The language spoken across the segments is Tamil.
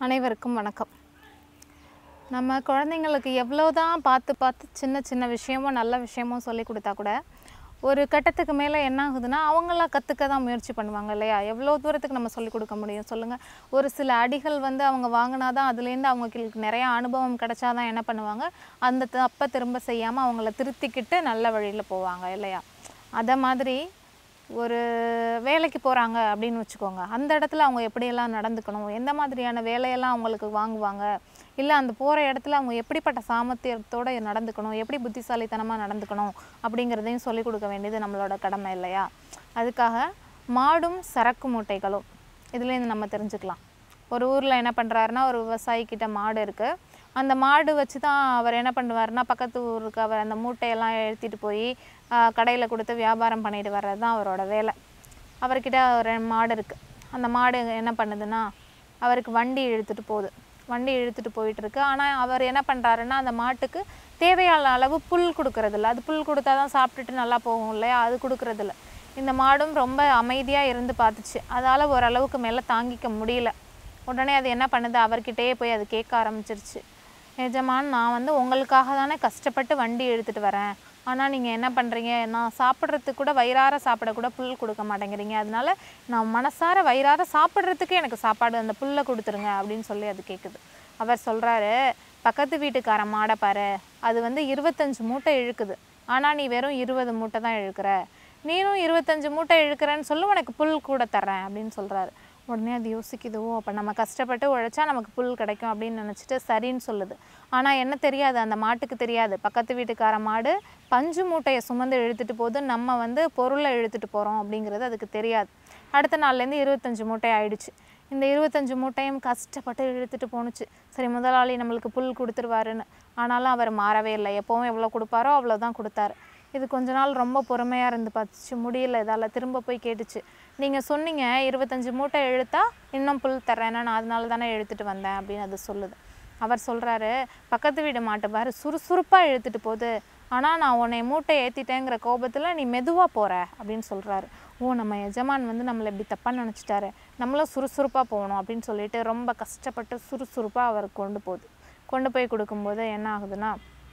அனைவருக்கும் வணக்கம் நம்ம குழந்தைங்களுக்கு எவ்வளோ தான் பார்த்து பார்த்து சின்ன சின்ன விஷயமும் நல்ல விஷயமும் சொல்லி கொடுத்தா கூட ஒரு கட்டத்துக்கு மேலே என்ன ஆகுதுன்னா அவங்களா கற்றுக்க தான் முயற்சி பண்ணுவாங்க இல்லையா எவ்வளோ தூரத்துக்கு நம்ம சொல்லிக் கொடுக்க முடியும் சொல்லுங்கள் ஒரு சில அடிகள் வந்து அவங்க வாங்கினா தான் அதுலேருந்து அவங்களுக்கு நிறையா அனுபவம் கிடைச்சாதான் என்ன பண்ணுவாங்க அந்த தப்பை திரும்ப செய்யாமல் அவங்கள திருத்திக்கிட்டு நல்ல வழியில் போவாங்க இல்லையா அதை மாதிரி ஒரு வேலைக்கு போகிறாங்க அப்படின்னு வச்சுக்கோங்க அந்த இடத்துல அவங்க எப்படியெல்லாம் நடந்துக்கணும் எந்த மாதிரியான வேலையெல்லாம் அவங்களுக்கு வாங்குவாங்க இல்லை அந்த போகிற இடத்துல அவங்க எப்படிப்பட்ட சாமர்த்தியத்தோட நடந்துக்கணும் எப்படி புத்திசாலித்தனமாக நடந்துக்கணும் அப்படிங்கிறதையும் சொல்லிக் கொடுக்க வேண்டியது நம்மளோட கடமை இல்லையா அதுக்காக மாடும் சரக்கு மூட்டைகளும் இதுலேருந்து நம்ம தெரிஞ்சுக்கலாம் ஒரு ஊரில் என்ன பண்ணுறாருன்னா ஒரு விவசாயி கிட்ட மாடு இருக்குது அந்த மாடு வச்சு தான் அவர் என்ன பண்ணுவாருன்னா பக்கத்து ஊருக்கு அவர் அந்த மூட்டையெல்லாம் ஏற்றிட்டு போய் கடையில் கொடுத்து வியாபாரம் பண்ணிட்டு வர்றது தான் அவரோட வேலை அவர்கிட்ட ஒரு ரெண்டு மாடு இருக்குது அந்த மாடு என்ன பண்ணுதுன்னா அவருக்கு வண்டி இழுத்துட்டு போகுது வண்டி இழுத்துட்டு போயிட்டு இருக்கு ஆனால் அவர் என்ன பண்ணுறாருன்னா அந்த மாட்டுக்கு தேவையான அளவு புல் கொடுக்கறதில்ல அது புல் கொடுத்தா தான் சாப்பிட்டுட்டு நல்லா போகும் இல்லையா அது கொடுக்கறதில்ல இந்த மாடும் ரொம்ப அமைதியாக இருந்து பார்த்துச்சு அதால் ஓரளவுக்கு மேலே தாங்கிக்க முடியல உடனே அது என்ன பண்ணுது அவர்கிட்டயே போய் அது கேட்க ஆரம்பிச்சிருச்சு எஜமான் நான் வந்து உங்களுக்காக தானே கஷ்டப்பட்டு வண்டி எடுத்துகிட்டு வரேன் ஆனால் நீங்கள் என்ன பண்ணுறீங்க நான் சாப்பிட்றதுக்கு கூட வயிறார சாப்பிட கூட புல் கொடுக்க மாட்டேங்கிறீங்க அதனால நான் மனசார வயிறார சாப்பிட்றதுக்கு எனக்கு சாப்பாடு அந்த புல்லை கொடுத்துருங்க அப்படின்னு சொல்லி அது கேட்குது அவர் சொல்கிறாரு பக்கத்து வீட்டுக்கார மாடை பாரு அது வந்து இருபத்தஞ்சு மூட்டை இழுக்குது ஆனால் நீ வெறும் இருபது மூட்டை தான் இழுக்கிற நீனும் இருபத்தஞ்சு மூட்டை இழுக்கிறேன்னு சொல்லி உனக்கு புல் கூட தர்றேன் அப்படின்னு சொல்கிறாரு உடனே அது யோசிக்குது ஓ அப்போ நம்ம கஷ்டப்பட்டு உழைச்சா நமக்கு புல் கிடைக்கும் அப்படின்னு நினச்சிட்டு சரின்னு சொல்லுது ஆனால் என்ன தெரியாது அந்த மாட்டுக்கு தெரியாது பக்கத்து வீட்டுக்கார மாடு பஞ்சு மூட்டையை சுமந்து இழுத்துட்டு போது நம்ம வந்து பொருளை இழுத்துட்டு போகிறோம் அப்படிங்கிறது அதுக்கு தெரியாது அடுத்த நாள்லேருந்து இருபத்தஞ்சு மூட்டை ஆயிடுச்சு இந்த இருபத்தஞ்சு மூட்டையும் கஷ்டப்பட்டு இழுத்துட்டு போணுச்சு சரி முதலாளி நம்மளுக்கு புல் கொடுத்துருவாருன்னு ஆனாலும் அவர் மாறவே இல்லை எப்போவும் எவ்வளோ கொடுப்பாரோ அவ்வளோதான் கொடுத்தாரு இது கொஞ்ச நாள் ரொம்ப பொறுமையாக இருந்து பார்த்துச்சு முடியல இதால் திரும்ப போய் கேட்டுச்சு நீங்கள் சொன்னீங்க இருபத்தஞ்சி மூட்டை இழுத்தா இன்னும் புல் தர்றேன்னா நான் அதனால தானே இழுத்துட்டு வந்தேன் அப்படின்னு அது சொல்லுது அவர் சொல்கிறாரு பக்கத்து வீடு மாட்டு பாரு சுறுசுறுப்பாக இழுத்துட்டு போகுது ஆனால் நான் உன்னை மூட்டை ஏற்றிட்டேங்கிற கோபத்தில் நீ மெதுவாக போகிற அப்படின்னு சொல்கிறாரு ஓ நம்ம எஜமான் வந்து நம்மளை இப்படி தப்பாக நினச்சிட்டாரு நம்மளும் சுறுசுறுப்பாக போகணும் அப்படின்னு சொல்லிட்டு ரொம்ப கஷ்டப்பட்டு சுறுசுறுப்பாக அவர் கொண்டு போகுது கொண்டு போய் கொடுக்கும்போது என்ன ஆகுதுன்னா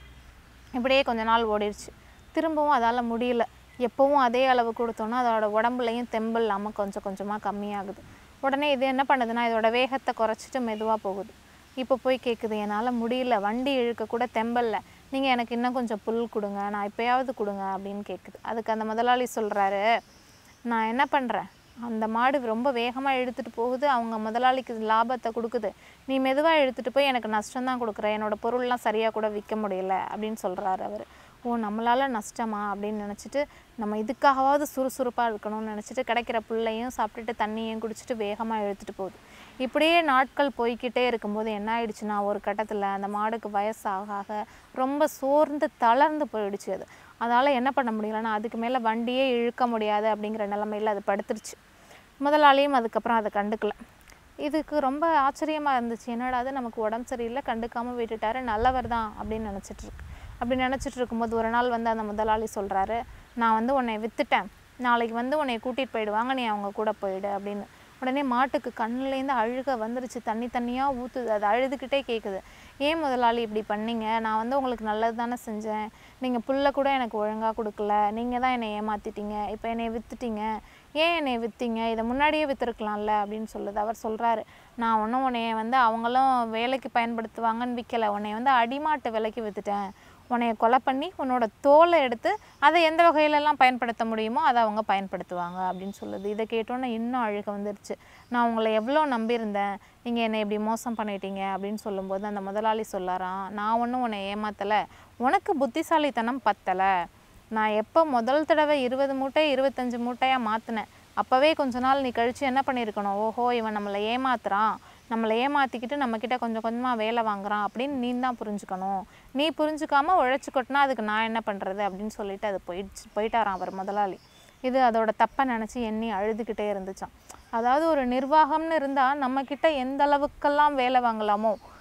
இப்படியே கொஞ்ச நாள் ஓடிடுச்சு திரும்பவும் அதால் முடியல எப்போவும் அதே அளவு கொடுத்தோன்னா அதோட உடம்புலையும் தெம்பு இல்லாமல் கொஞ்சம் கொஞ்சமாக கம்மியாகுது உடனே இது என்ன பண்ணுதுன்னா இதோட வேகத்தை குறைச்சிட்டு மெதுவாக போகுது இப்போ போய் கேட்குது என்னால் முடியல வண்டி இழுக்க கூட தெம்பல்ல நீங்கள் எனக்கு இன்னும் கொஞ்சம் புல் கொடுங்க நான் இப்போயாவது கொடுங்க அப்படின்னு கேட்குது அதுக்கு அந்த முதலாளி சொல்கிறாரு நான் என்ன பண்ணுறேன் அந்த மாடு ரொம்ப வேகமாக இழுத்துட்டு போகுது அவங்க முதலாளிக்கு லாபத்தை கொடுக்குது நீ மெதுவாக இழுத்துட்டு போய் எனக்கு நஷ்டம் தான் கொடுக்குற என்னோட பொருள்லாம் சரியாக கூட விற்க முடியல அப்படின்னு சொல்கிறாரு அவர் ஓ நம்மளால் நஷ்டமா அப்படின்னு நினச்சிட்டு நம்ம இதுக்காகவாவது சுறுசுறுப்பாக இருக்கணும்னு நினச்சிட்டு கிடைக்கிற புல்லையும் சாப்பிட்டுட்டு தண்ணியும் குடிச்சிட்டு வேகமாக இழுத்துட்டு போகுது இப்படியே நாட்கள் போய்க்கிட்டே இருக்கும்போது என்ன ஆயிடுச்சுன்னா ஒரு கட்டத்தில் அந்த மாடுக்கு வயசாக ஆக ரொம்ப சோர்ந்து தளர்ந்து போயிடுச்சு அது அதால் என்ன பண்ண முடியலன்னா அதுக்கு மேலே வண்டியே இழுக்க முடியாது அப்படிங்கிற நிலமையில் அது படுத்துருச்சு முதலாளியும் அதுக்கப்புறம் அதை கண்டுக்கல இதுக்கு ரொம்ப ஆச்சரியமாக இருந்துச்சு என்னடா அது நமக்கு உடம்பு சரியில்லை கண்டுக்காமல் விட்டுட்டாரு நல்லவர் தான் அப்படின்னு நினச்சிட்டு இருக்கு அப்படி நினச்சிட்டு இருக்கும்போது ஒரு நாள் வந்து அந்த முதலாளி சொல்கிறாரு நான் வந்து உன்னை விற்றுட்டேன் நாளைக்கு வந்து உன்னை கூட்டிகிட்டு போயிடுவாங்க நீ அவங்க கூட போயிடு அப்படின்னு உடனே மாட்டுக்கு கண்ணுலேருந்து அழுக வந்துருச்சு தண்ணி தண்ணியாக ஊற்றுது அது அழுதுகிட்டே கேட்குது ஏன் முதலாளி இப்படி பண்ணீங்க நான் வந்து உங்களுக்கு நல்லது தானே செஞ்சேன் நீங்கள் புல்லை கூட எனக்கு ஒழுங்காக கொடுக்கல நீங்கள் தான் என்னை ஏமாற்றிட்டீங்க இப்போ என்னை விற்றுட்டீங்க ஏன் என்னை விற்றீங்க இதை முன்னாடியே விற்றுருக்கலாம்ல அப்படின்னு சொல்லுது அவர் சொல்கிறாரு நான் ஒன்றும் உன்னைய வந்து அவங்களும் வேலைக்கு பயன்படுத்துவாங்கன்னு விற்கலை உன்னை வந்து அடிமாட்டு விலைக்கு விற்றுட்டேன் உன்னைய கொலை பண்ணி உன்னோட தோலை எடுத்து அதை எந்த வகையிலெல்லாம் பயன்படுத்த முடியுமோ அதை அவங்க பயன்படுத்துவாங்க அப்படின்னு சொல்லுது இதை கேட்டோன்னே இன்னும் அழுக வந்துருச்சு நான் உங்களை எவ்வளோ நம்பியிருந்தேன் நீங்கள் என்னை இப்படி மோசம் பண்ணிட்டீங்க அப்படின்னு சொல்லும்போது அந்த முதலாளி சொல்லாராம் நான் ஒன்றும் உன்னை ஏமாத்தலை உனக்கு புத்திசாலித்தனம் பத்தலை நான் எப்போ முதல் தடவை இருபது மூட்டை இருபத்தஞ்சி மூட்டையாக மாற்றினேன் அப்போவே கொஞ்ச நாள் நீ கழித்து என்ன பண்ணியிருக்கணும் ஓஹோ இவன் நம்மளை ஏமாத்துறான் நம்மளை ஏமாற்றிக்கிட்டு நம்மக்கிட்ட கொஞ்சம் கொஞ்சமாக வேலை வாங்குறான் அப்படின்னு நீ தான் புரிஞ்சுக்கணும் நீ புரிஞ்சுக்காம உழைச்சி கொட்டினா அதுக்கு நான் என்ன பண்ணுறது அப்படின்னு சொல்லிட்டு அது போயிடுச்சு போயிட்டாராம் அவர் முதலாளி இது அதோட தப்பை நினச்சி எண்ணி அழுதுகிட்டே இருந்துச்சான் அதாவது ஒரு நிர்வாகம்னு இருந்தால் நம்மக்கிட்ட எந்த அளவுக்கெல்லாம் வேலை வாங்கலாமோ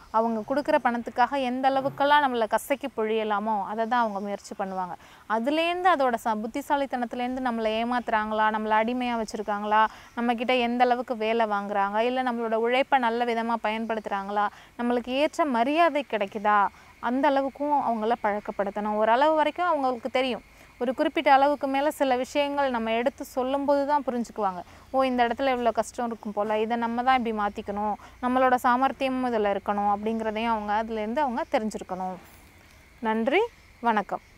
அவங்க கொடுக்குற பணத்துக்காக எந்த அளவுக்கெல்லாம் நம்மளை கசக்கி பொழியலாமோ அதை தான் அவங்க முயற்சி பண்ணுவாங்க அதுலேருந்து அதோட ச புத்திசாலித்தனத்துலேருந்து நம்மளை ஏமாத்துறாங்களா நம்மளை அடிமையாக வச்சுருக்காங்களா நம்மக்கிட்ட எந்த அளவுக்கு வேலை வாங்குறாங்க இல்லை நம்மளோட உழைப்பை நல்ல விதமாக பயன்படுத்துகிறாங்களா நம்மளுக்கு ஏற்ற மரியாதை கிடைக்குதா அந்த அளவுக்கும் அவங்கள பழக்கப்படுத்தணும் ஒரு அளவு வரைக்கும் அவங்களுக்கு தெரியும் ஒரு குறிப்பிட்ட அளவுக்கு மேலே சில விஷயங்கள் நம்ம எடுத்து சொல்லும்போது தான் புரிஞ்சுக்குவாங்க ஓ இந்த இடத்துல இவ்வளோ கஷ்டம் இருக்கும் போல் இதை நம்ம தான் இப்படி மாற்றிக்கணும் நம்மளோட சாமர்த்தியமும் இதில் இருக்கணும் அப்படிங்கிறதையும் அவங்க அதுலேருந்து அவங்க தெரிஞ்சிருக்கணும் நன்றி வணக்கம்